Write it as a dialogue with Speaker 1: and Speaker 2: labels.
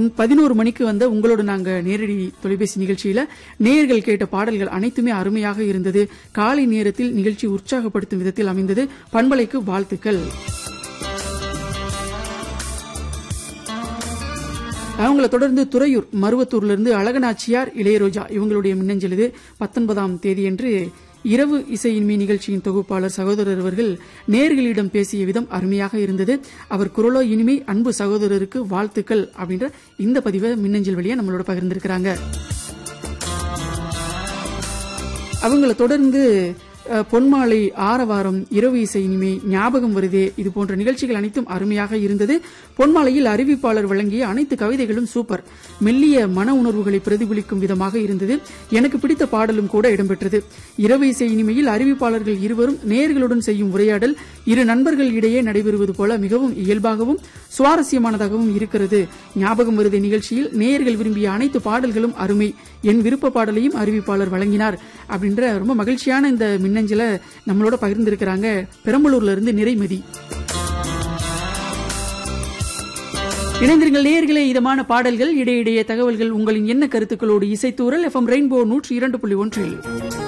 Speaker 1: பதினோரு மணிக்கு வந்த உங்களோட நாங்க நேரடி தொலைபேசி நிகழ்ச்சியில நேயர்கள் கேட்ட பாடல்கள் அனைத்துமே அருமையாக இருந்தது காலை நேரத்தில் நிகழ்ச்சி உற்சாகப்படுத்தும் விதத்தில் அமைந்தது பண்பலைக்கு வாழ்த்துக்கள் அவங்கள தொடர்ந்து துறையூர் மருவத்தூர்ல இருந்து அழகநாச்சியார் இளையரோஜா இவங்களுடைய மின்னஞ்சல் இது பத்தொன்பதாம் தேதியன்று இரவு இசையின்மை நிகழ்ச்சியின் தொகுப்பாளர் சகோதரர் அவர்கள் நேர்களிடம் பேசிய விதம் அருமையாக இருந்தது அவர் குரலோ இனிமை அன்பு சகோதரருக்கு வாழ்த்துக்கள் அப்படின்ற இந்த பதிவை மின்னஞ்சல் வழியா நம்மளோட பகிர்ந்திருக்கிறாங்க அவங்கள தொடர்ந்து அஹ், பொன்மாலை ஆரவாரம் இரவு இசை இனிமை ஞாபகம் வருதே இது போன்ற நிகழ்ச்சிகள் அனைத்தும் அருமையாக இருந்தது பொன்மாலையில் அறிவிப்பாளர் வழங்கிய அனைத்து கவிதைகளும் சூப்பர் மெல்லிய மன உணர்வுகளை பிரதிபலிக்கும் விதமாக இருந்தது எனக்கு பிடித்த பாடலும் கூட இடம்பெற்றது இரவு இசை இனிமையில் அறிவிப்பாளர்கள் இருவரும் நேர்களுடன் செய்யும் உரையாடல் இரு நண்பர்கள் இடையே நடைபெறுவது போல மிகவும் இயல்பாகவும் சுவாரஸ்யமானதாகவும் இருக்கிறது ஞாபகம் வருதே நிகழ்ச்சியில் நேயர்கள் விரும்பிய அனைத்து பாடல்களும் அருமை என் விருப்ப பாடலையும் அறிவிப்பாளர் வழங்கினார் அப்படின்ற ரொம்ப மகிழ்ச்சியான இந்த மின்னஞ்சலை நம்மளோட பகிர்ந்திருக்கிறாங்க பெரம்பலூர்ல இருந்து நிறைமதி இணைந்திருங்கள் நேயர்களே இதமான பாடல்கள் இடையிடையே தகவல்கள் உங்களின் என்ன கருத்துக்களோடு இசைத்தூரல் எஃப்எம் ரெயின்போ நூற்றி இரண்டு புள்ளி ஒன்றில்